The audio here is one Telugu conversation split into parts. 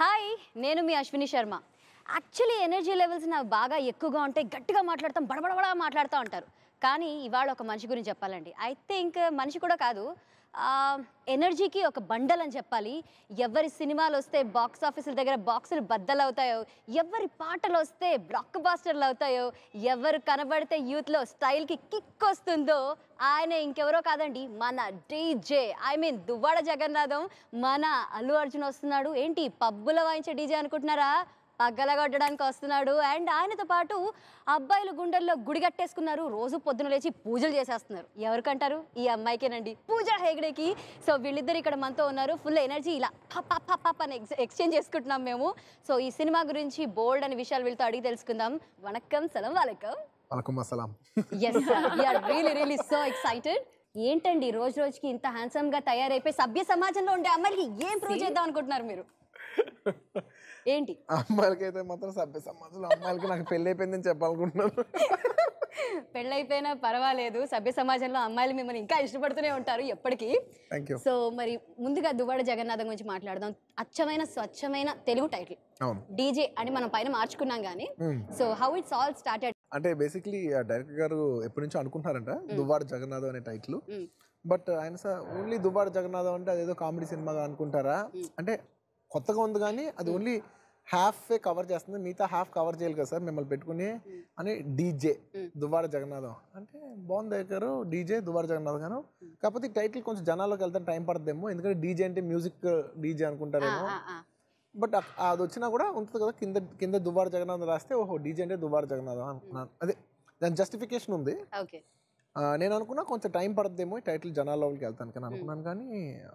హాయ్ నేను మీ Ashwini Sharma actually energy levels నాకు బాగా ఎక్కువగా ఉంటాయి గట్టిగా మాట్లాడతాం బడబడబడా మాట్లాడుతూ ఉంటారు కానీ ఇవాళ ఒక మనిషి గురించి చెప్పాలండి ఐ థింక్ మనిషి కూడా కాదు ఎనర్జీకి ఒక బండల్ అని చెప్పాలి ఎవరి సినిమాలు వస్తే బాక్స్ ఆఫీసుల దగ్గర బాక్సులు బద్దలవుతాయో ఎవరి పాటలు వస్తే బ్లాక్ బాస్టర్లు అవుతాయో ఎవరు కనబడితే యూత్లో స్టైల్కి కిక్ వస్తుందో ఆయన ఇంకెవరో కాదండి మన DJ I mean Duvvada Jagannadham మన అల్లు అర్జున్ వస్తున్నాడు ఏంటి పబ్బులో వాయించే డీజే అనుకుంటున్నారా పగ్గలగొట్టడానికి వస్తున్నాడు అండ్ ఆయనతో పాటు అబ్బాయిలు గుండెల్లో గుడి కట్టేసుకున్నారు రోజు పొద్దున లేచి పూజలు చేసేస్తున్నారు ఎవరికంటారు ఈ అమ్మాయికేనండి పూజ హేగడేకి సో వీళ్ళిద్దరు ఇక్కడ మనతో ఉన్నారు ఫుల్ ఎనర్జీ ఇలా పప్ పప్ పప్ పప్ అని ఎక్స్ ఎక్స్చేంజ్ చేసుకుంటున్నాం మేము సో ఈ సినిమా గురించి బోల్డ్ అనే విషయాలు వీళ్ళతో అడిగి తెలుసుకుందాం వణక్కం సలం వాళ్ళకం వలకుమ్ అస్సలాం yes we are really really so excited ఏంటండి రోజు రోజుకి ఇంత హ్యాండ్సమ్ గా తయారైపోయి సభ్య సమాజంలో ఉండే అమ్మాయిలకి ఏం ప్రూవ్ చేద్దాం అనుకుంటున్నారు మీరు ఏంటి అమ్మాయిలకి అయితే మాత్రం సభ్య సమాజంలో అమ్మాయిలకి నాకు పెళ్ళి అయిపోయిందని చెప్పాలనుకుంటున్నాను పెళ్ళైపోయినా పర్వాలేదు సభ్య సమాజంలో అమ్మాయిలు మిమ్మల్ని ఇంకా ఇష్టపడుతూనే ఉంటారు ఎప్పటికీ థ్యాంక్ యూ సో మరి ముందుగా దువ్వాడ జగన్నాథం గురించి మాట్లాడదాం అచ్చమైన స్వచ్ఛమైన తెలుగు టైటిల్ అవును డీజే అని మనం పైన మార్చుకున్నాం కానీ so how it's all started అంటే బేసిక్లీ డైరెక్టర్ గారు ఎప్పటి నుంచో అనుకుంటున్నారంట దువ్వాడ జగన్నాథం అనే టైటిల్ బట్ ఆయన సార్ ఓన్లీ దువ్వాడ జగన్నాథం అంటే అదేదో కామెడీ సినిమాగా అనుకుంటారా అంటే కొత్తగా ఉంది కానీ అది ఓన్లీ హాఫ్ కవర్ చేస్తుంది మిగతా హాఫ్ కవర్ చేయాలి కదా సార్ మిమ్మల్ని పెట్టుకుని అని డీజే దువ్వాడ జగన్నాథం అంటే బాగుంది గారు డీజే దువ్వాడ జగన్నాథం గారు కాకపోతే టైటిల్ కొంచెం జనాల్లోకి వెళ్తాను టైం పడుతుందేమో ఎందుకంటే డీజే అంటే మ్యూజిక్ డీజే అనుకుంటారేమో బట్ అక్- అది వచ్చినా కూడా ఉంటుంది కదా కింద కింద దువ్వాడ జగన్నాథం రాస్తే ఓహో డీజే అంటే దువ్వాడ జగన్నాథం అనుకున్నాను అదే దాని జస్టిఫికేషన్ ఉంది ఓకే ఆ, నేను అనుకున్నా కొంచెం టైం పడుతుందేమో ఈ టైటిల్ జనాల్లోకి వెళ్తాను కానీ అనుకున్నాను కానీ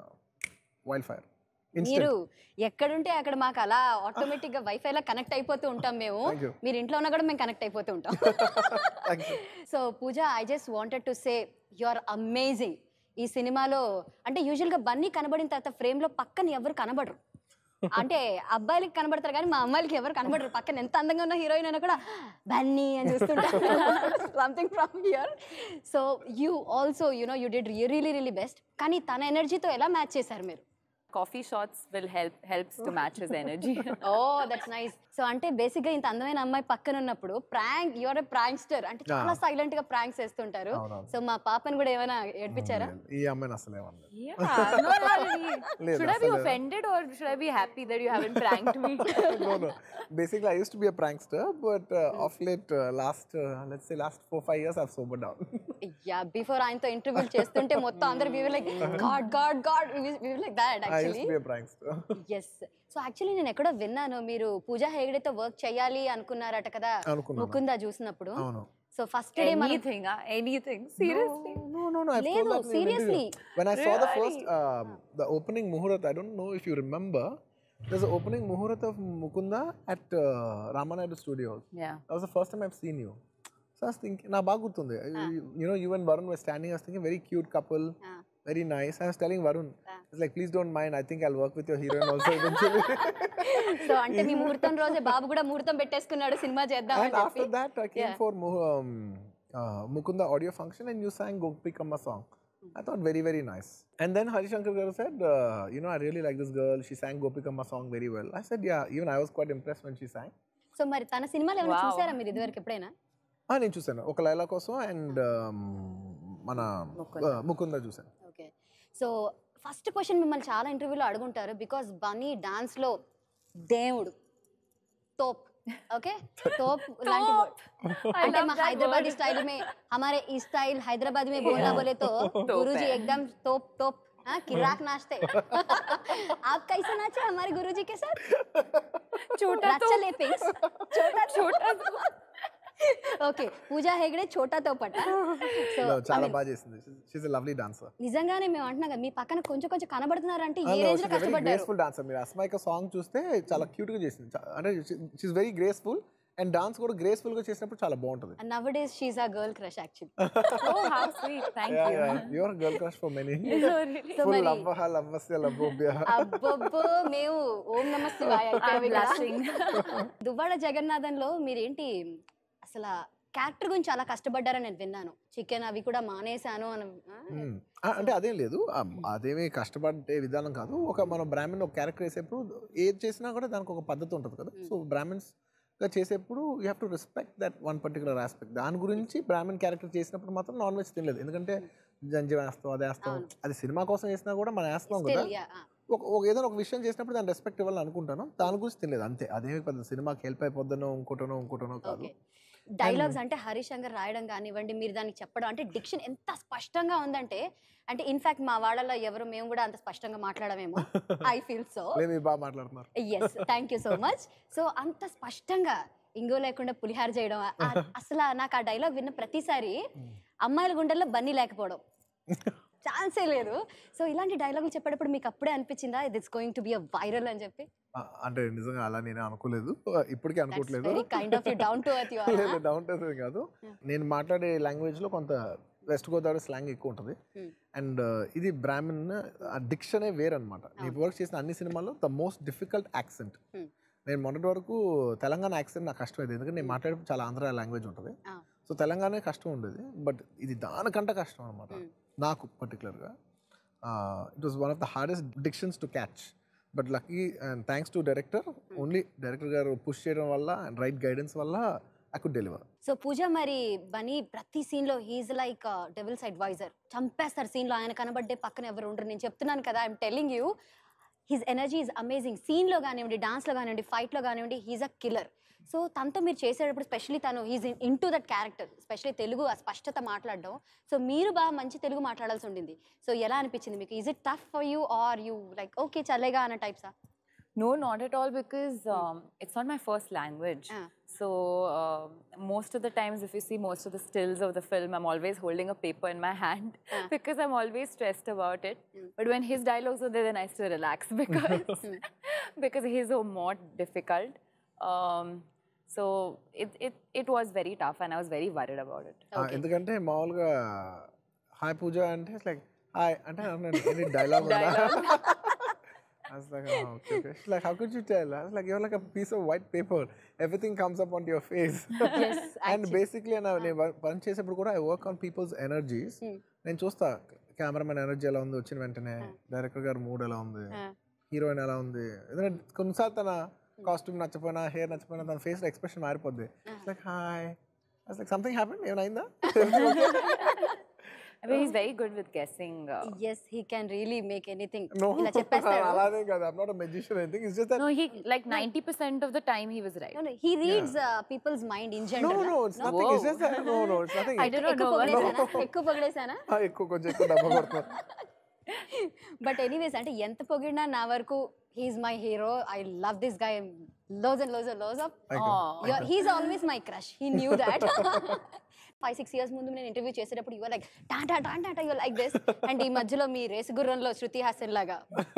వైల్డ్ ఫైర్ మీరు ఎక్కడుంటే అక్కడ మాకు అలా ఆటోమేటిక్ గా వైఫై లా కనెక్ట్ అయిపోతూ ఉంటాం మేము Thank you. మీరు ఇంట్లో ఉన్నా కూడా మేము కనెక్ట్ అయిపోతూ ఉంటాం Thank you. So Pooja I just wanted to say you are amazing ఈ సినిమాలో అంటే యూజువల్ గా బన్నీ కనబడిన తర్వాత ఫ్రేమ్ లో పక్కన ఎవరు కనబడరు అంటే అబ్బాయిలకి కనబడతారు కానీ మా అమ్మాయిలకి ఎవరు కనబడరు పక్కన ఎంత అందంగా ఉన్న హీరోయిన్ అయినా కూడా బన్నీ అని చూస్తుంటారు something from here so you also you know you did really really best కానీ తన ఎనర్జీతో ఎలా మ్యాచ్ చేశారు మీరు coffee shots will help helps to match his energy. Oh that's nice so అంటే బేసిక్ గా ఇంత అందమైన అమ్మాయి పక్కన ఉన్నప్పుడు ప్రాంక్ యువర్ ఎ ప్రాంక్స్టర్ అంటే చాలా సైలెంట్ గా ప్రాంక్స్ చేస్తుంటారు అవునవును. సో మా పాపని కూడా ఏమైనా ఏడ్పించారా ఈ అమ్మాయిని అసలు ఏమన్నా yeah, no, no, really. లేదు, Should I be అసలు. offended or should I be happy that you haven't pranked me? no, no. Basically, I used to be a prankster, but uh, of late, uh, last, uh, let's say, last four, five years, I've sobered down. Yeah before ఆయనతో ఇంటర్వ్యూ చేస్తుంటే మొత్తం అందరు we like god god god we like that I used actually to be a prankster. Yes so actually నేను ఎక్కడో విన్నాను మీరు పూజా హేగడేతో వర్క్ చేయాలి అనుకున్నారట కదా అనుకున్నాను. ముకుందా చూసినప్పుడు అవును. సో ఫస్ట్ డే మనం anything, uh, anything. Seriously. No, no, no. I've లేదు, told that in an seriously. interview. When I saw the first, um, the opening Muhurat, I don't know if you remember, there's an opening Muhurat of Mukunda at uh, Ramanayadu Studios. Yeah. That was the first time I've seen you. So I was thinking, నా బాగా గుర్తుంది you know you and Varun were standing I was thinking very cute couple Ah. very nice I was telling Varun it's like please don't mind I think I'll work with your heroine also eventually so అంటే మీ ముహూర్తం రోజే బాబు కూడా ముహూర్తం పెట్టేసుకున్నాడు సినిమా చేద్దాం and అని after చెప్పి that I came Yeah. for Mu- um, uh, Mukunda audio function and you sang Gopikamma song I thought very very nice and then Hari Shankar Garu said uh, you know I really like this girl she sang Gopikamma song very well I said yeah even I was quite impressed when she sang so మరి తన సినిమాలు ఏమైనా Wow. చూసారా మీరు ఇదివరకు ఎప్పుడైనా ఆ, నేను చూసాను ఒక లైలా కోసం అండ్ మన Mukunda. uh, ముకుంద చూసాను ఓకే సో ఫస్ట్ క్వశ్చన్ మిమ్మల్ని చాలా ఇంటర్వ్యూలో అడుగుంటారు బికాస్ బన్నీ డాన్స్ లో దేవుడు తోప్ ఓకే తోప్ లాంటి word. I అంటే love మా that హైదరాబాద్ word. స్టైల్ में हमारे इस स्टाइल हैदराबाद में बोलना बोले तो तोप गुरुजी है। एकदम तोप तोप हाँ किराक नाचते आप कैसे नाचे हमारे गुरुजी के साथ छोटा रच्चा तो लेपिंग्स छोटा छोटा तो ఓకే పూజా హెగడే ఛోటా తోపట సో No, చాలా బాగా చేసింది షీస్ ఎ లవ్లీ డాన్సర్ నిజంగానే మేము అంటున్నాం కదా మీ పక్కన కొంచెం కొంచెం కనబడుతున్నారంటే ఏ రేంజ్ లో వెరీ కష్టపడ్డారు గ్రేస్ఫుల్ డాన్సర్ మీరు అస్మాయిక సాంగ్ చూస్తే చాలా క్యూట్ గా చేసింది చా- అంటే she's very graceful and dance కూడా గ్రేస్ఫుల్ గా చేసినప్పుడు చాలా బాగుంటుంది నవ్ డేస్ షీస్ ఆ girl crush actually oh how sweet. Thank you. Your girl crush for many So really. So full మరి లవ్ లవ్వస్య లవ్వోభ్య అబ్బబ్బో మేము ఓం నమ శివాయ I'm blushing. దువ్వాడ జగన్నాథంలో మీరేంటి అసలు క్యారెక్టర్ గురించి చాలా కష్టపడ్డారని నేను విన్నాను చికెన్ అవి కూడా మానేశాను అని ఆ, మ్మ్. ఆ, అంటే అదేం లేదు ఆ, అదేమీ కష్టపడే విధానం కాదు ఒక మనం బ్రాహ్మణ్ ఒక క్యారెక్టర్ వేసేప్పుడు ఏది చేసినా కూడా దానికి ఒక పద్ధతి ఉంటుంది కదా సో బ్రాహ్మణ్స్ గా చేసేప్పుడు you have to respect that one particular aspect దాని గురించి బ్రాహ్మణ్ క్యారెక్టర్ చేసినప్పుడు మాత్రం నాన్ వెజ్ తినలేదు ఎందుకంటే జంజి వేస్తాం అది వేస్తాం అవును. అది సినిమా కోసం వేసినా కూడా మనం వేస్తాం కదా still, yeah, ఆ. ఒక ఒక ఏదైనా ఒక విషయం చేసినప్పుడు దాన్ని రెస్పెక్ట్ ఇవ్వాలని అనుకుంటాను దాని గురించి తినలేదు అంతే అదేమి పెద్ద సినిమాకి హెల్ప్ అయిపోద్దనో ఇంకోటనో ఇంకోటనో కాదు ఓకే డైలాగ్స్ అంటే హరీష్ శంకర్ రాయడం కానివ్వండి మీరు దానికి చెప్పడం అంటే డిక్షన్ ఎంత స్పష్టంగా ఉందంటే అంటే ఇన్ఫాక్ట్ మా వాళ్ళలో ఎవరు మేము కూడా అంత స్పష్టంగా మాట్లాడమేమో ఐ ఫీల్ సో లేదు మీరు బాగా మాట్లాడుతున్నారు yes thank you so much so అంత స్పష్టంగా ఇంగో లేకుండా పులిహార చేయడం ఆ- అసలు నాకు ఆ డైలాగ్ విన్న ప్రతిసారి అమ్మాయిల గుండెల్లో బన్నీ లేకపోవడం ఛాన్సే లేదు సో ఇలాంటి డైలాగులు చెప్పేటప్పుడు మీకు అప్పుడే అనిపించిందా it's going to be a viral అని చెప్పి ఆ, అంటే నిజంగా అలా నేను అనుకోలేదు ఇప్పటికీ అనుకోవట్లేదు very kind of you down to earth you లేదు డౌన్ టు ఎర్త్ కాదు నేను మాట్లాడే లాంగ్వేజ్ లో కొంత వెస్ట్ గోదావరి స్లాంగ్ ఎక్కువ ఉంటుంది Hmm. అండ్ ఇది బ్రాహ్మణ్ ఆ డిక్షనే వేరనమాట నేను వర్క్ చేసిన అన్ని సినిమాల్లో the most difficult accent Hmm. నేను మొన్నటి వరకు తెలంగాణ యాక్సెంట్ నాకు కష్టమైంది ఎందుకంటే నేను మాట్లాడేప్పుడు చాలా ఆంధ్ర లాంగ్వేజ్ ఉంటుంది Ah. సో తెలంగాణ కష్టం ఉండేది బట్ ఇది దానికంటే కష్టం అనమాట Hmm. నాకు పర్టికులర్గా it was one of the hardest dictions to catch but lucky and thanks to director only director గారు పుష్ చేయడం వల్ల అండ్ రైట్ గైడెన్స్ వల్ల I could deliver so Pooja మరి బనీ ప్రతి సీన్ లో హీజ్ లైక్ డెవిల్స్ అడ్వైజర్ చంపేస్తారు సీన్ లో ఆయన కనబడ్డే పక్కన ఎవరు ఉండరు నేను చెప్తున్నాను కదా I'm telling you his energy is amazing scene లో కానివ్వండి డాన్స్ లో కానివ్వండి ఫైట్ లో కానివ్వండి హీజ్ అ కిల్లర్ సో తనతో మీరు చేసేటప్పుడు స్పెషల్లీ తను he's into that character specially Telugu ఆ స్పష్టత మాట్లాడడం సో మీరు బాగా మంచి తెలుగు మాట్లాడాల్సి ఉండింది సో ఎలా అనిపించింది మీకు is it tough for you are you like okay చల్లేగా అన్న టైప్సా No, not at all because um, it's not my first language. Ah. So um most of the times, if you see most of the stills of the film, I'm always holding a paper in my hand Ah. because I'm always stressed about it. But when his dialogues are there, then I still relax because because he's so more difficult. Um, so it, it it was very tough, and I was very worried about it. Okay. ఎందుకంటే మామూలుగా హాయ్ పూజ అంటే లైక్ హాయ్ అంటే any dialogue I was like, oh, okay, okay. She's like, how could you tell? I was like, you're like a piece of white paper. Everything comes up onto your face. Yes, and actually. basically, నా- నేను వ- పని చేసేప్పుడు కూడా I work on people's energies నేను చూస్తా కెమెరామెన్ ఎనర్జీ ఎలా ఉంది వచ్చిన వెంటనే డైరెక్టర్ గారు మూడ్ ఎలా ఉంది Ah. హీరోయిన్ ఎలా ఉంది ఏదైనా కొన్నిసార్లు తన కాస్ట్యూమ్ నచ్చపోయినా హెయిర్ నచ్చపోయినా తన ఫేస్ ఎక్స్ప్రెషన్ మారిపోద్ది like hi like something happen ఏమైనా I mean, he's very good with guessing. Uh, yes he can really make anything no ఇలా చెప్పేస్తాడు అలానే కాదు I'm not magician I think it's just that no, he like 90% of the time he was right. No, no, he reads uh, people's mind in No, general. no, it's nothing. It's just that. No, no, it's nothing. I did not ఎక్కువ know. పొగిడేసానా ఎక్కువ పొగిడేసానా ఆ, ఎక్కువ కొంచెం ఎక్కువ డబ్బా కొడుతున్నారు బట్ ఎనీవేస్ అంటే ఎంత పొగిడినా నా వరకు he's my hero I love this guy loads and loads and loads up Aw. He's always my crush he knew that five six years ముందు నేను ఇంటర్వ్యూ చేసేటప్పుడు your like tata tata your like this and ఈ మధ్యలో మీ రేసు గుర్రంలో శృతి హాసన్ లాగా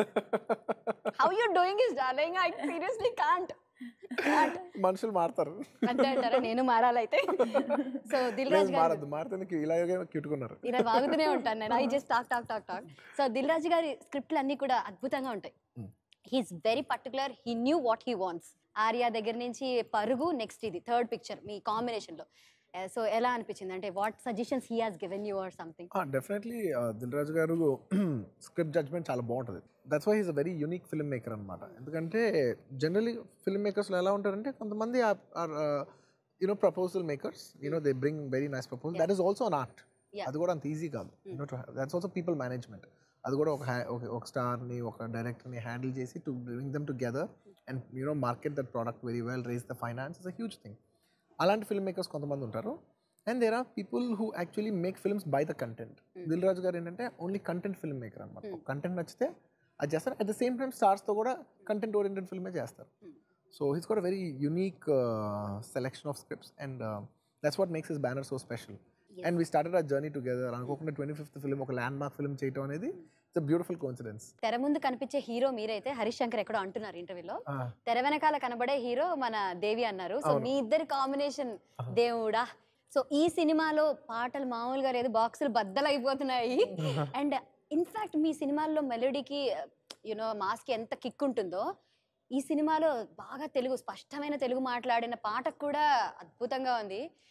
how you doing is darling I seriously can't మనుషులు మారుతారు అంతే అంటారా నేను మారాలైతే సో దిల్ రాజ్ లేదు గారు మారద్దు మారితే ఇలాగే క్యూటుకున్నారు ఇలా వాగుతూనే ఉంటాను నేను I just talk talk talk talk so Dil Raju గారి స్క్రిప్ట్లు అన్ని కూడా అద్భుతంగా ఉంటాయి he's very particular he knew what he wants Arya దగ్గర నుంచి పరుగు నెక్స్ట్ ఇది థర్డ్ పిక్చర్ మీ కాంబినేషన్ లో సో ఎలా అనిపించింది అంటే what suggestions he has given you or something definitely Dil Raju గారు స్క్రిప్ట్ జడ్జ్మెంట్ చాలా బాగుంటుంది that's why is a very unique film maker అనమాట ఎందుకంటే జనరలీ ఫిల్మ్ మేకర్స్లో ఎలా ఉంటారంటే కొంతమంది are you know proposal makers you know they bring very nice proposal that is also an art Yeah. అది కూడా అంత ఈజీ కాదు you know that's also people management అది కూడా ఒక ha- ఒక- ఒక స్టార్ని ఒక డైరెక్టర్ని హ్యాండిల్ చేసి to bring them together and you know market that product very well raise the finance is a huge thing అలాంటి ఫిల్మ్ మేకర్స్ కొంతమంది ఉంటారు and there are people who actually make films by the content Dil Raju గారు ఏంటంటే ఓన్లీ కంటెంట్ ఫిల్మ్ మేకర్ అనమాట కంటెంట్ నచ్చితే అది చేస్తారు అట్ ద సేమ్ టైం స్టార్స్తో కూడా కంటెంట్ ఓరియంటెడ్ ఫిల్మే చేస్తారు so he's got very unique selection of scripts and that's what makes his banner so special and we started ఆ జర్నీ టుగెదర్ అనుకోకుండా ట్వంటీ ఫిఫ్త్ ఫిల్మ్ ఒక ల్యాండ్ మార్క్ ఫిల్మ్ చేయడం అనేది ఇట్స్ బ్యూటిఫుల్ కోన్సిడెన్స్ తెర ముందు కనిపించే హీరో మీరైతే హరీష్ శంకర్ ఎక్కడో అంటున్నారు ఇంటర్వ్యూలో తెర వెనకాల కనబడే హీరో మన దేవి అన్నారు సో మీ ఇద్దరి కాంబినేషన్ దేవుడా సో ఈ సినిమాలో పాటలు మామూలుగా లేదు బాక్సులు బద్దలైపోతున్నాయి అండ్ ఇన్ఫాక్ట్ మీ సినిమాల్లో మెలోడీకి యునో మాస్కి ఎంత కిక్ ఉంటుందో ఈ సినిమాలో బాగా తెలుగు స్పష్టమైన తెలుగు మాట్లాడిన పాట కూడా అద్భుతంగా ఉంది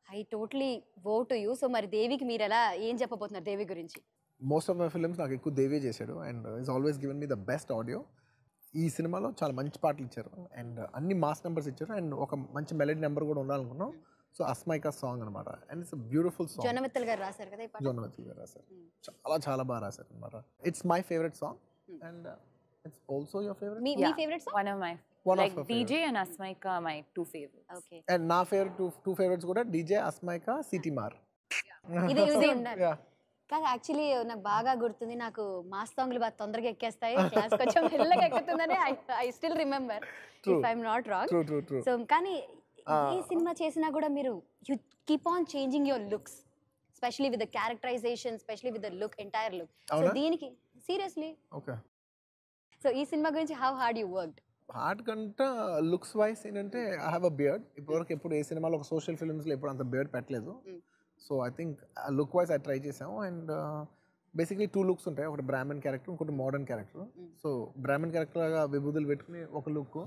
I totally owe to you so మరి దేవికి మీరు ఎలా ఏం చెప్పబోతున్నారు దేవి గురించి మోస్ట్ ఆఫ్ మై ఫిల్మ్స్ నాకు ఎక్కువ దేవే చేశాడు and is always given me the best audio ఈ సినిమాలో చాలా మంచి పాటలు ఇచ్చారు అండ్ అన్ని మాస్ నెంబర్స్ ఇచ్చారు అండ్ ఒక మంచి మెలడీ నెంబర్ కూడా ఉండాలనుకున్నాం సో అస్మైకా సాంగ్ అనమాట and it's beautiful song Jonnavittula గారు రాశారు కదా ఈ పాట జోనవతి గారు రాశారు చాలా చాలా బాగా రాశారు అనమాట it's my favourite song and it's also your favourite మీ మీ Yeah. Favourite song One of my One of like her DJ and Asmaika are my two favorites. Okay and నా ఫేవరెట్ టూ టూ ఫేవరెట్స్ కూడా డీజే అస్మైకా సిటీ మార్ ఇది ఇది ఉండాలి కాదు యాక్చువల్లీ నాకు బాగా గుర్తుంది నాకు మాస్ సాంగ్లు బాగా తొందరగా ఎక్కేస్తాయి క్లాస్ కొంచెం మెల్లగా ఎక్కుతుందని I still remember True. If I'm not wrong true true true so కానీ Ah. ఏ సినిమా చేసినా కూడా మీరు you keep on changing your looks specially with the characterization specially with the look entire look so అవునా? దీనికి సీరియస్లీ ఓకే సో ఈ సినిమా గురించి how hard you work heart కంటే లుక్స్ వైస్ ఏంటంటే ఐ హ్యావ్ అ బియర్డ్ ఇప్పటివరకు ఎప్పుడు ఏ సినిమాలో ఒక సోషల్ ఫిల్మ్స్లో ఎప్పుడు అంత బియర్డ్ పెట్టలేదు Mm. So I think look wise I try చేసాము అండ్ బేసిక్లీ టూ లుక్స్ ఉంటాయి ఒకటి బ్రాహ్మణ్ క్యారెక్టర్ ఇంకోటి modern character Mm. So Brahmin character లాగా విభూతులు పెట్టుకుని ఒక లుక్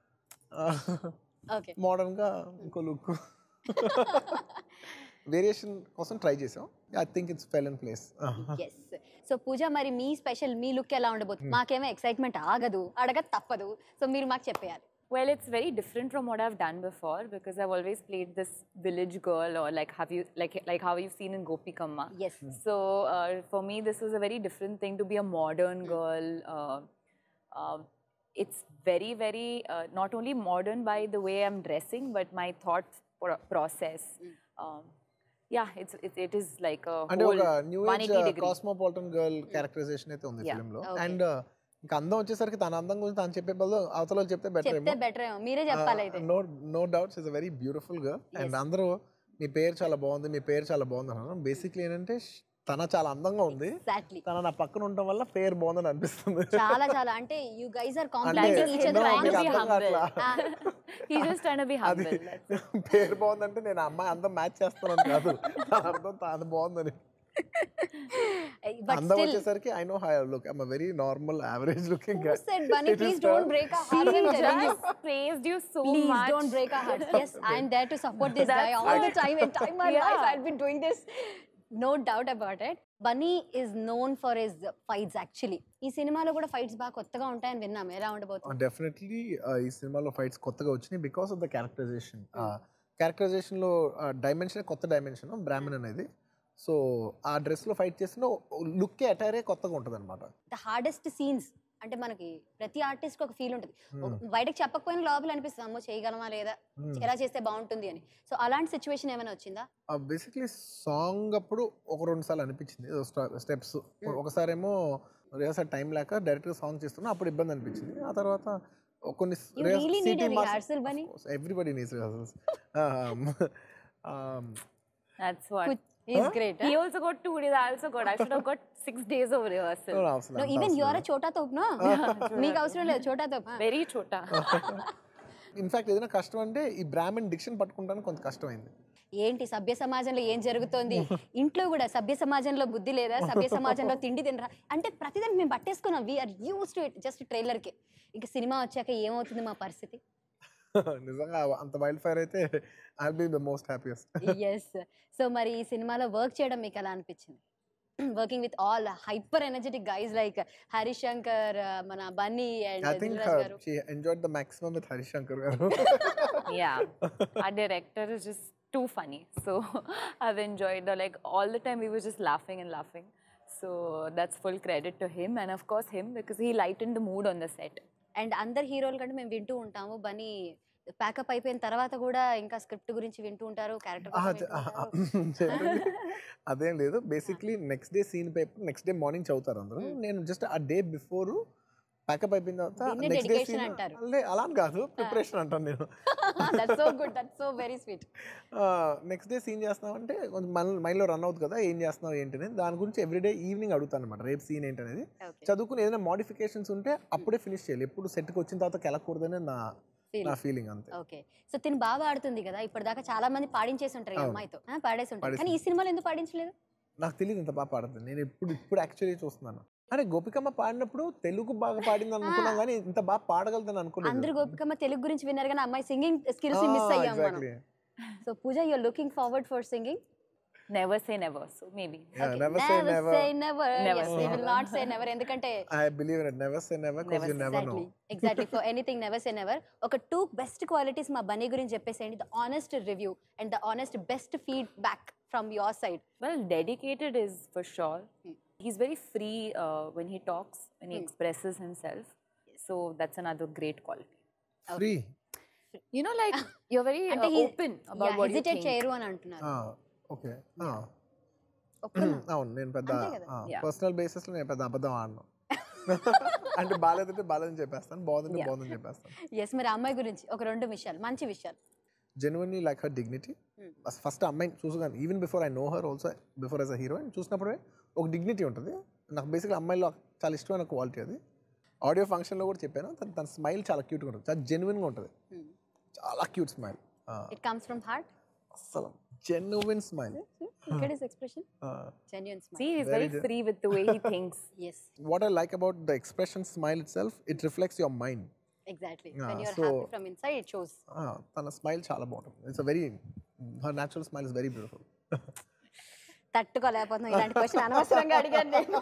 ఓకే మోడర్న్గా ఇంకో లుక్ వేరియేషన్ కోసం ట్రై చేసాం I think it's fell in place yes so Pooja మరి మీ స్పెషల్ మీ లుక్ ఎలా ఉండబోతుంది మాకేమో ఎక్సైట్మెంట్ ఆగదు అడగ తప్పదు సో మీరు మాకు చెప్పేయాలి Well, it's very different from what I've done before because I've always played this village girl or like have you like like how you've seen in Gopi Kamma. Yes So uh, for me, this was a very different thing to be a modern girl. Uh, um, it's very, very uh, not only modern by the way I'm dressing, but my thought pro- process. Um, yeah, it's it, it is like a అంటే whole ఒక new age 180 degree. Cosmopolitan girl characterization అయితే ఉంది Yeah. ఫిల్మ్ లో Okay. అండ్ ఇంకా అందం వచ్చేసరికి తన అందం గురించి తను చెప్పే బదులు అవతల వాళ్ళు చెప్తే బెటర్ చెప్తే బెటర్ ఏమో మీరే చెప్పాలి అయితే no no doubts is a very beautiful girl and Yes. అందరూ మీ పేరు చాలా బాగుంది మీ పేరు చాలా బాగుంది అన్నారు బేసిక్లీ ఏంటంటే sh- తన చాలా అందంగా ఉంది ఎగ్జాక్ట్లీ తన నా పక్కన ఉండటం వల్ల పేరు బాగుందని అనిపిస్తుంది చాలా చాలా అంటే యూ గైస్ ఆర్ అంటే complimenting each no, trying to నాకు be అర్థం humble. కావట్లా. He's just trying to be అది humble. that's- పేరు బాగుందంటే నేను ఆ అమ్మాయి అందం మ్యాచ్ చేస్తున్నాను కాదు తన అర్థం తాను బాగుందని బట్ అందం స్టిల్ వచ్చేసరికి I know high look I'm very normal average looking Who said, Bunny, It is please don't the- break our heart. I'm telling you. just praised you so Please much. don't break our hearts. Yes, I'm there to support this guy That's all the what- time. Entire my Yeah. life, I've been doing this. No doubt about it. Bunny is known for his fights actually. ఈ సినిమాలో కూడా ఫైట్స్ బాగా కొత్తగా ఉంటాయని విన్నాం ఎలా ఉండబోతుంది డెఫినెట్లీ ఈ సినిమాలో ఫైట్స్ కొత్తగా వచ్చినాయి బికాస్ ఆఫ్ ద క్యారెక్టరైజేషన్ క్యారెక్టరైజేషన్లో డైమెన్షన్ కొత్త డైమెన్షన్ బ్రాహ్మణ్ అనేది సో ఆ డ్రెస్లో ఫైట్ చేసిన లుక్ అటైరే కొత్తగా ఉంటుంది అనమాట ద హార్డెస్ట్ సీన్స్ అంటే మనకి ప్రతి ఆర్టిస్ట్ ఒక ఫీల్ ఉంటుంది బయటకు చెప్పకపోయినా లోపల అనిపిస్తుంది అమ్మో చేయగలమా లేదా ఎలా చేస్తే బాగుంటుంది అని సో అలాంటి సిచ్యువేషన్ ఏమైనా వచ్చిందా బేసిక్లీ సాంగ్ అప్పుడు ఒక రెండు సార్లు అనిపించింది స్టెప్స్ ఒకసారేమో రిహార్సల్ టైం లేక డైరెక్ట్గా సాంగ్ చేస్తున్నా అప్పుడు ఇబ్బంది అనిపించింది ఆ తర్వాత కొన్ని You really need a rehearsal, Bunny. Everybody needs rehearsals That's what. Is great He also got two days. I also got. I should have got six days of rehearsal. No even your చోటా తోప్ నో మీకు అవసరం లేదు చోటా తోప్ Very chota. ఇన్ఫాక్ట్ ఏదైనా కష్టం అంటే ఈ బ్రాహ్మణ్ డిక్షన్ పట్టుకుంటానికి కొంత కష్టమైంది ఏంటి సభ్య సమాజంలో ఏం జరుగుతోంది ఇంట్లో కూడా సభ్య సమాజంలో బుద్ధి లేదా సభ్య సమాజంలో తిండి తినరా అంటే ప్రతిదాన్ని మేము పట్టేసుకున్నాం we are used to it just ట్రైలర్కి ఇంకా సినిమా వచ్చాక ఏమవుతుంది మా పరిస్థితి నిజంగా అంత వైల్డ్ ఫైర్ అయితే I be the most happiest yes so మరి ఈ సినిమాలో వర్క్ చేయడం మీకు ఎలా అనిపించింది working with all hyper energetic guys like Harish Shankar మన బన్నీ ఐ అండ్ థింక్ గారు she enjoyed the maximum with Harish Shankar గారు yeah. Our director is just too funny. So I've enjoyed the like all the time we were just laughing and laughing. So that's full credit to him and of course him because he lightened the mood on the set. And అందరు హీరోల కంటే మేము వింటూ ఉంటాము బన్నీ ప్యాకప్ అయిపోయిన తర్వాత కూడా ఇంకా స్క్రిప్ట్ గురించి వింటూ ఉంటారు క్యారెక్టర్ అదేం లేదు basically next day scene paper next day morning చదువుతారు అందరూ నేను జస్ట్ ఆ డే బిఫోర్ ప్యాకప్ అయిపోయిన తర్వాత దీన్నే నెక్స్ట్ డే dedication సీన్ అంటారు. అంటే అలా అని కాదు ప్రిపరేషన్ అంటాను నేను that's so good that's so very sweet next day scene చేస్తామంటే కొంచెం మన మైండ్లో రన్ అవుతుంది కదా ఏం చేస్తున్నావు ఏంటి అనేది దాని గురించి ఎవ్రీడే ఈవినింగ్ అడుగుతాను అనమాట రేపు సీన్ ఏంటనేది ఓకే చదువుకుని ఏదైనా మోడిఫికేషన్స్ ఉంటే అప్పుడే ఫినిష్ చేయాలి ఎప్పుడు సెట్కి వచ్చిన తర్వాత కెలకూడదని నా నా ఫీలింగ్ అంతే ఓకే సో తిని బాగా ఆడుతుంది కదా ఇప్పటిదాకా చాలా మంది పాడించేసి ఉంటారు ఈ అవును. అమ్మాయితో ఆ, పాడేసి ఉంటారు పాడేసి కానీ ఈ సినిమాలో ఎందుకు పాడించలేదు నాకు తెలియదు ఇంత బాగా పాడుతుంది నేను ఇప్పుడు ఇప్పుడు యాక్చువల్లీ చూస్తున్నాను అరే గోపికమ్మ పాడినప్పుడు తెలుగు బాగా పాడింది అనుకున్నాం కానీ ఇంత బాగా పాడగలుగుతాను అందరూ అనుకోలేదు గోపికమ్మ తెలుగు గురించి విన్నారు కానీ అమ్మాయి సింగింగ్ స్కిల్స్ మిస్ అయ్యాం మనం so Pooja you're looking forward for singing Never say never. So maybe. Yeah, never say never. say never Never yes say we will never. not say never ఎందుకంటే I believe in it never say never because you never know exactly for anything never say never ఒక టూ బెస్ట్ క్వాలిటీస్ మా బన్నీ గురించి చెప్పేసేయండి the honest review and the honest best feedback from your side Well, dedicated is for sure. He's very free uh, when he talks, when he expresses himself. So that's another great quality. Free You know, like you're very అంటే uh, open about what you hesitate think. చేయరు అని అంటున్నారు ఓకే ఒప్పుకున్నా అవును నేను పెద్ద అంతే కదా. Yeah. పర్సనల్ బేసిస్ లో నేను పెద్ద అబద్ధం ఆడను అంటే బాగాలేదంటే బాగాలేదని చెప్పేస్తాను బాగుందంటే Yeah. బాగుందని చెప్పేస్తాను ఎస్ మరి అమ్మాయి గురించి ఒక రెండు విషయాలు మంచి విషయాలు genuinely like her dignity first అమ్మాయిని చూసగాను even before I know her also before as a heroine చూసినప్పుడే ఒక డిగ్నిటీ ఉంటుంది నాకు బేసిక్గా అమ్మాయిలో చాలా ఇష్టమైన క్వాలిటీ అది ఆడియో ఫంక్షన్లో కూడా చెప్పాను తన తన స్మైల్ చాలా క్యూట్గా ఉంటుంది చాలా జెన్యున్గా ఉంటుంది చాలా cute smile it comes from heart అసలు జెన్యున్ స్మైల్ ఇక్కడ is expression genuine See, smile he's Very very good. free with the way he thinks. Yes what I like about the expression smile itself it reflects your mind exactly Yeah, when you're so- happy from inside it shows తన స్మైల్ చాలా బాగుంటుంది it's a very her natural smile is very beautiful తట్టుకోలేకపోతున్నాం ఇలాంటి క్వశ్చన్ అనవసరంగా అడిగాను నేను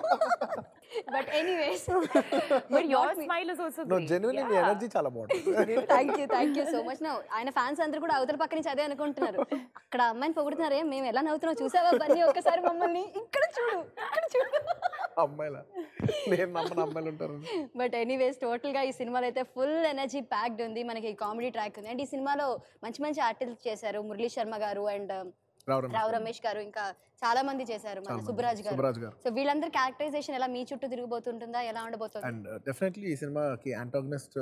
but anyways But your smile is also no great. Genuine yeah. Energy చాలా బాగుంటుంది thank you thank you so much నా ఆయన ఫ్యాన్స్ అందరూ కూడా అవతల పక్క నుంచి అదే అనుకుంటున్నారు అక్కడ అమ్మాయిని పొగుడుతున్నారే మేము ఎలా నవ్వుతున్నాం చూసావా బన్నీ ఒక్కసారి మమ్మల్ని ఇక్కడ చూడు ఇక్కడ చూడు అమ్మాయిలా నేను నమ్మని అమ్మాయిలు ఉంటారు బట్ ఎనీవేస్ టోటల్ గా ఈ సినిమాలో అయితే ఫుల్ ఎనర్జీ ప్యాక్డ్ ఉంది మనకి కామెడీ ట్రాక్ ఉంది అండ్ ఈ సినిమాలో మంచి మంచి ఆర్టిస్ట్ చేశారు మురళీ శర్మ గారు అండ్ రావడం రావు రమేష్ గారు ఇంకా చాలా మంది చేశారు మన సుబ్బరాజ్ గారు సుబ్బరాజ్ గారు సో వీళ్ళందరి క్యారెక్టరైజేషన్ ఎలా మీ చుట్టూ తిరిగిపోతుంటుందా ఎలా ఉండబోతుంది అండ్ డెఫినెట్లీ ఈ సినిమాకి యాంటాగనిస్ట్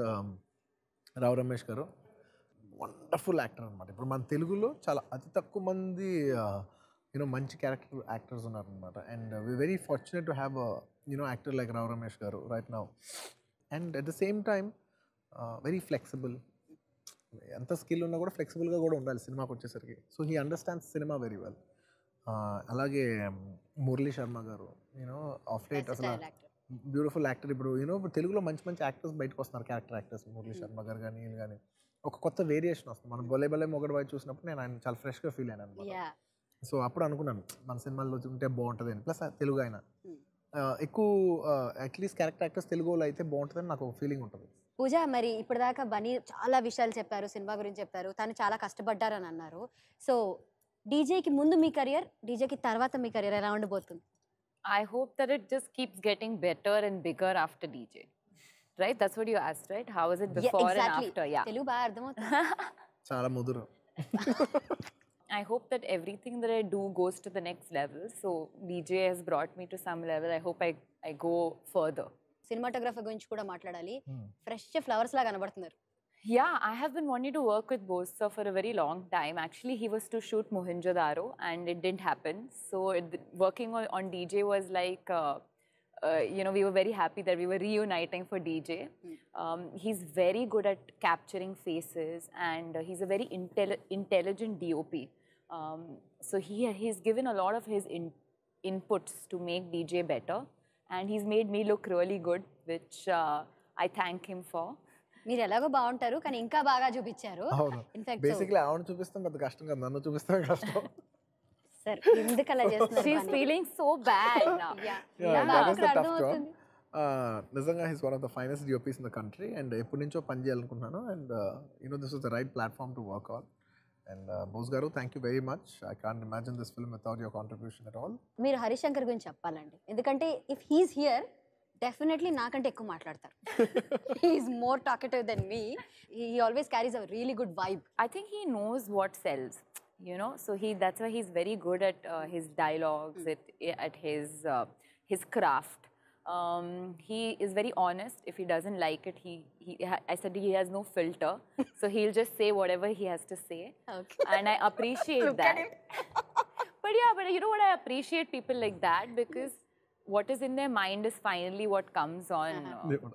రావు రమేష్ గారు వండర్ఫుల్ యాక్టర్ అనమాట ఇప్పుడు మన తెలుగులో చాలా అతి తక్కువ మంది యూనో మంచి క్యారెక్టర్ యాక్టర్స్ ఉన్నారనమాట and we very fortunate to have you know actor like Rao Ramesh గారు right now and at the same time very flexible ఎంత స్కిల్ ఉన్నా కూడా ఫ్లెక్సిబుల్గా కూడా ఉండాలి సినిమాకి వచ్చేసరికి సో హీ అండర్స్టాండ్స్ సినిమా వెరీ వెల్ అలాగే మురళీ శర్మ గారు యూనో ఆఫ్ లేట్ అసలు బ్యూటిఫుల్ యాక్టర్ ఇప్పుడు యూనో ఇప్పుడు తెలుగులో మంచి మంచి యాక్టర్స్ బయటకు వస్తున్నారు క్యారెక్టర్ యాక్టర్స్ మురళీ శర్మ గారు కానీ వీళ్ళు కానీ ఒక కొత్త వేరియేషన్ వస్తుంది మనం బొలే బొలే మొగడు వైపు చూసినప్పుడు నేను ఆయన చాలా ఫ్రెష్గా ఫీల్ అయినాను అనమాట యా సో అప్పుడు అనుకున్నాను మన సినిమాల్లో ఉంటే బాగుంటుంది అని ప్లస్ తెలుగు ఆయన Hmm. ఆ, ఎక్కువ అట్లీస్ట్ క్యారెక్టర్ యాక్టర్స్ తెలుగు వాళ్ళు అయితే బాగుంటుందని నాకు ఒక ఫీలింగ్ ఉంటుంది పూజ మరి ఇప్పటిదాకా బనీ చాలా విషయాలు చెప్పారు సినిమా గురించి చెప్పారు తను చాలా కష్టపడ్డారని అన్నారు సో డీజేకి ముందు మీ కెరియర్ డీజేకి తర్వాత మీ కెరియర్ ఎలా ఉండబోతుంది I hope that it just keeps getting better and bigger after DJ. Right? That's what you asked, right? How is it Yeah, before and exactly. after? Yeah. Telugu బాగా అర్థమవుతుంది చాలా ముదురు I hope that everything that I do goes to the next level. So DJ has brought me to some level. I hope I, I go further. Cinematography గురించి కూడా మాట్లాడాలి ఫ్రెష్ ఫ్లవర్స్ లాగా కనబడుతున్నారు Yeah, I have been wanting to work with Bosa for a very long time. Actually, he was to shoot Mohenjo-daro and it didn't happen. So it, working on, on DJ was like, uh, uh, you know, we were very happy that we were reuniting for DJ. Um, he's very good at capturing faces and uh, he's a very intelli- intelligent DOP. Um, so he, he's given a lot of his in- inputs to make DJ better. And he's made me look really good, which uh, I thank him for. మీరు ఎలాగో బాగుంటారు కానీ ఇంకా బాగా చూపించారు అవును ఇన్ఫాక్ట్ బేసిక్లీ ఆవిడ చూపిస్తాం పెద్ద కష్టం కదా నన్ను చూపిస్తే కష్టం సార్ ఎందుకు అలా చేస్తున్నారు She's Bunny? feeling so bad now. Yeah. Yeah, ఇంకా that is అక్కడ the tough job. అర్థమవుతుంది Uh, నిజంగా his one of the finest DOPs in the country and ఎప్పటి నుంచో పని చేయాలనుకుంటున్నాను and you know this is the right platform to work on and Bose గారు thank you very much I can't imagine this film without your contribution at all మీరు హరిశంకర్ గురించి చెప్పాలండి ఎందుకంటే ఇఫ్ హీస్ హియర్ డెఫినెట్లీ నాకంటే ఎక్కువ మాట్లాడతారు he's more talkative than me he always carries a really good vibe I think he knows what sells, you know. So he that's why he's very good at uh, his dialogues, at, at his uh, his craft. Um, he is very honest. If he doesn't like it, he, he ha- I said he has no filter, so he'll just say whatever he has to say, okay and I appreciate that. but yeah, but you know what? I appreciate people like that because what is in their mind is finally what comes on. uh,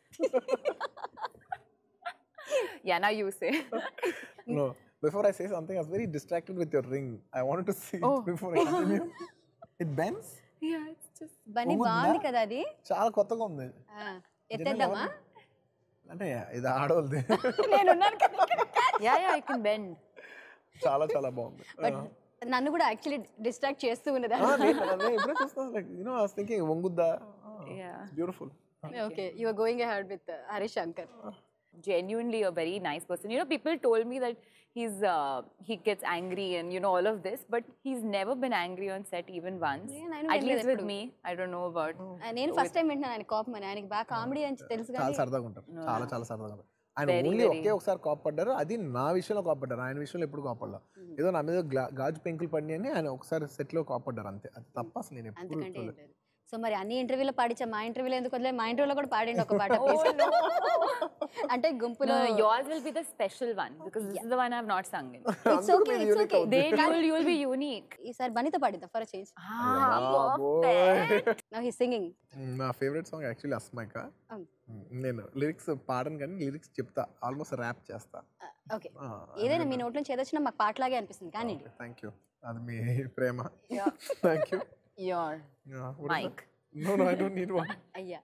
yeah, now you say. No, before I say something, I was very distracted with your ring. I wanted to see Oh. it before I continue. it bends? yeah, it's just. Bunny ఉందా? బాగుంది కదా అది చాలా కొత్తగా ఉంది ఆ, ఎత్తేద్దామా అంటే ఇది ఆడవాళ్ళది నేనున్నాను కదా ఇక్కడ. Yeah, yeah, I can bend. చాలా చాలా బాగుంది బట్ నన్ను కూడా యాక్చువల్లీ డిస్ట్రాక్ట్ చేస్తూ ఉన్నది ఆ, నేను నేను ఎప్పుడో చూస్తాను like you know I was thinking వంగుద్దా Yeah. Beautiful okay you are going ahead with Harish Shankar genuinely a very nice person. You know, people told me that he's uh, he gets angry and you know all of this, but he's never been angry on set even once. Yeah, I know At he least did with epudu. me, I don't know about. నేను ఫస్ట్ టైం వింటున్నాను ఆయన కోపం అని ఆయనకి బాగా కామెడీ అని తెలుసు చాలా కానీ సరదాగా ఉంటారు చాలా చాలా సరదాగా ఉంటారు ఆయన Very, ఓన్లీ very. ఒకే ఒకసారి కోపడ్డారు అది నా విషయంలో కోపడ్డారు ఆయన విషయంలో ఎప్పుడు కోపడలా ఏదో నా మీద గ్లా- గాజు పెంకులు పడినాయి అని ఆయన ఒకసారి set లో కోపడ్డారు అంతే అది తప్ప అసలు నేను ఎప్పుడు అంతకంటే ఏం చూడలేదు. లేదు సో మరి అన్ని ఇంటర్వ్యూలో పాడించా మా ఇంటర్వ్యూలో ఎందుకు వదిలే మా ఇంటర్వ్యూలో కూడా పాడండి ఒక పాట please. అంటే గుంపులో No, yours will be the special one because this is the one I've not sung in. It's అందరూ ఓకే మీరు ఇట్స్ unique ఓకే అవుతుంది. Then you'll you'll be unique. ఈసారి బనితో పాడిద్దాం ఫర్ చేంజ్ Ah, బాబోయ్. నౌ హీ సింగింగ్ నా ఫేవరెట్ సాంగ్ యాక్చువల్లీ అస్మైక Um. నేను లిరిక్స్ పాడను కానీ లిరిక్స్ చెప్తా ఆల్మోస్ట్ ర్యాప్ చేస్తా ఓకే ఏదైనా మీ నోట్లో నుంచి ఏదొచ్చినా మాకు పాటలాగే అనిపిస్తుంది కానీ థ్యాంక్ యూ అది మీ ప్రేమ thank you Your mic. No no I don't need one అయ్యా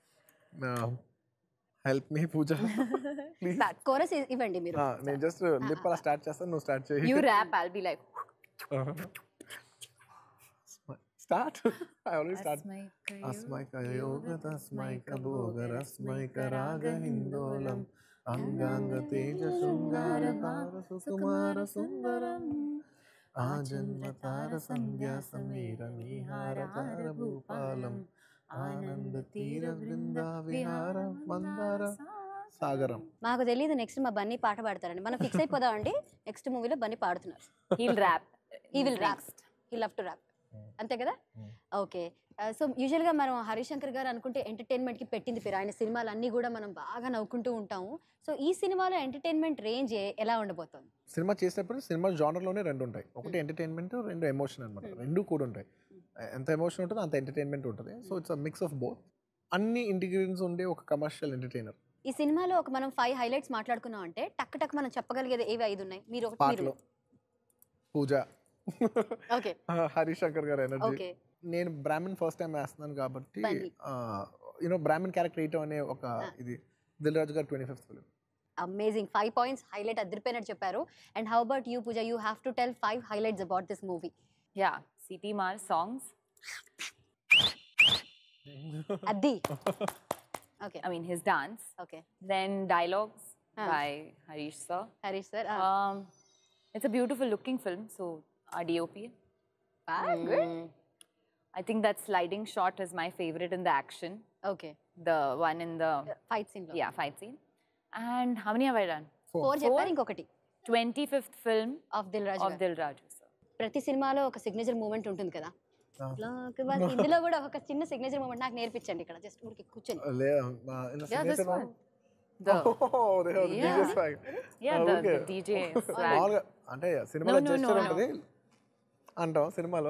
help me Pooja please chorus ఇవ్వండి మీరు నేను జస్ట్ లిప్ అలా స్టార్ట్ చేస్తాను నువ్వు స్టార్ట్ చేయి You rap, I'll be like. Start I already start అస్మైక యోగ తస్మైక భోగ రస్మైక రాగ హిందోళం అంగాంగ తేజ శృంగార తార సుకుమార సుందరం ఆ జన్మ తార సంధ్యా సమీర నీహార తార భూపాలం ఆనంద తీర బృంద విహార మందార సాగరం మాకు తెలియదు నెక్స్ట్ మా బన్నీ పాట పాడతారండి మనం ఫిక్స్ అయిపోదాం అండి నెక్స్ట్ మూవీలో బన్నీ పాడుతున్నారు He'll rap. He will rap he love to rap అంతే కదా Hmm. ఓకే సో యూజువల్గా మనం హరిశంకర్ గారు అనుకుంటే ఎంటర్టైన్మెంట్కి పెట్టింది పేరు ఆయన సినిమాలు అన్నీ కూడా మనం బాగా నవ్వుకుంటూ ఉంటాము సో ఈ సినిమాలో ఎంటర్టైన్మెంట్ రేంజ్ ఎలా ఉండబోతోంది సినిమా చేసేటప్పుడు సినిమా జానర్లోనే రెండు ఉంటాయి ఒకటి ఎంటర్టైన్మెంట్ రెండు ఎమోషన్ అనమాట రెండు కూడా ఉంటాయి ఎంత ఎమోషన్ ఉంటుందో అంత ఎంటర్టైన్మెంట్ ఉంటుంది so it's a mix of both అన్ని ఇంటిగ్రేషన్స్ ఉండే ఒక కమర్షియల్ ఎంటర్టైనర్ ఈ సినిమాలో ఒక మనం ఫైవ్ హైలైట్స్ మాట్లాడుకున్నాం అంటే టక్ టక్ మనం చెప్పగలిగేది ఏవి ఐదు ఉన్నాయి మీరు ఒకటి మీరు పాటలు పూజ ఓకే హరిశంకర్ గారు ఎనర్జీ ఓకే నేను బ్రాహ్మణ్ ఫస్ట్ టైం వేస్తున్నాను కాబట్టి Bunny. యూనో బ్రాహ్మణ్ క్యారెక్టర్ వేయటం అనే ఒక ఇది దిల్ రాజు గారు twenty fifth film amazing five points highlight అదిరిపోయినట్టు చెప్పారు and how about you Pooja you have to tell five highlights about this movie Yeah, C.T. Mar songs. అది okay I mean, his dance. Okay Then dialogues Ah. by Harish sir. Harish sir Um, it's a beautiful looking film. So, our DOP. Good Mm, I think that sliding shot is my favorite in the action. Okay The one in the fight scene yeah fight scene. And how many have I done? Four చెప్పారు ఇంకొకటి 25th film of Dil Raju of గారు. Dil Raju sir. ప్రతి సినిమాలో ఒక సిగ్నేచర్ మూమెంట్ ఉంటుంది కదా Ah. Look, but ఇందులో కూడా ఒక చిన్న సిగ్నేచర్ మూమెంట్ నాకు నేర్పించండి ఇక్కడ జస్ట్ ఊరికి కూర్చొని Yeah, this one. The Yeah. yeah the, the DJ swag. మామూలుగా అంటే సినిమాలో No, no, no, gesture no. ఉంటుంది అంటాం సినిమాలో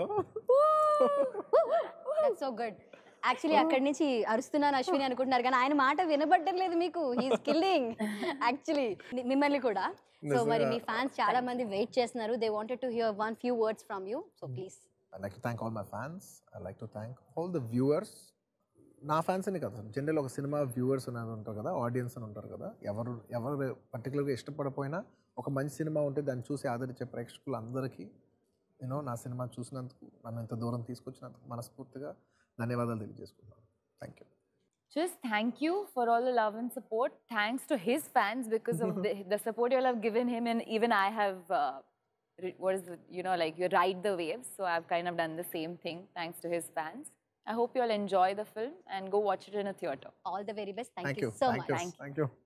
సో గుడ్ యాక్చువల్లీ అక్కడి నుంచి అరుస్తున్నాను అశ్విని అనుకుంటున్నారు కానీ ఆయన మాట వినబడటం లేదు మీకు హీస్ కిల్లింగ్ యాక్చువల్లీ మిమ్మల్ని కూడా సో మరి మీ ఫ్యాన్స్ చాలా మంది వెయిట్ చేస్తున్నారు they wanted to hear one few words from you so please I like to thank all my fans I like to thank all the viewers నా ఫ్యాన్స్ అని కదా జనరల్ ఒక సినిమా వ్యూవర్స్ అనేది ఉంటారు కదా ఆడియన్స్ అని ఉంటారు కదా ఎవరు ఎవరు పర్టికులర్గా ఇష్టపడపోయినా ఒక మంచి సినిమా ఉంటే దాన్ని చూసి ఆదరించే ప్రేక్షకులు అందరికీ నేను నా సినిమా చూసినందుకు నన్ను ఇంత దూరం తీసుకొచ్చినందుకు మనస్ఫూర్తిగా ధన్యవాదాలు తెలియజేసుకుంటున్నాను thank you Just thank you for all the love and support. Thanks to his fans because of the, the support you all have given him, and even I have. Uh, re- what is it? You know, like you ride the waves. So I've kind of done the same thing thanks to his fans. I hope you all enjoy the film and go watch it in a theater. All the very best thank thank you you so thank much you thank you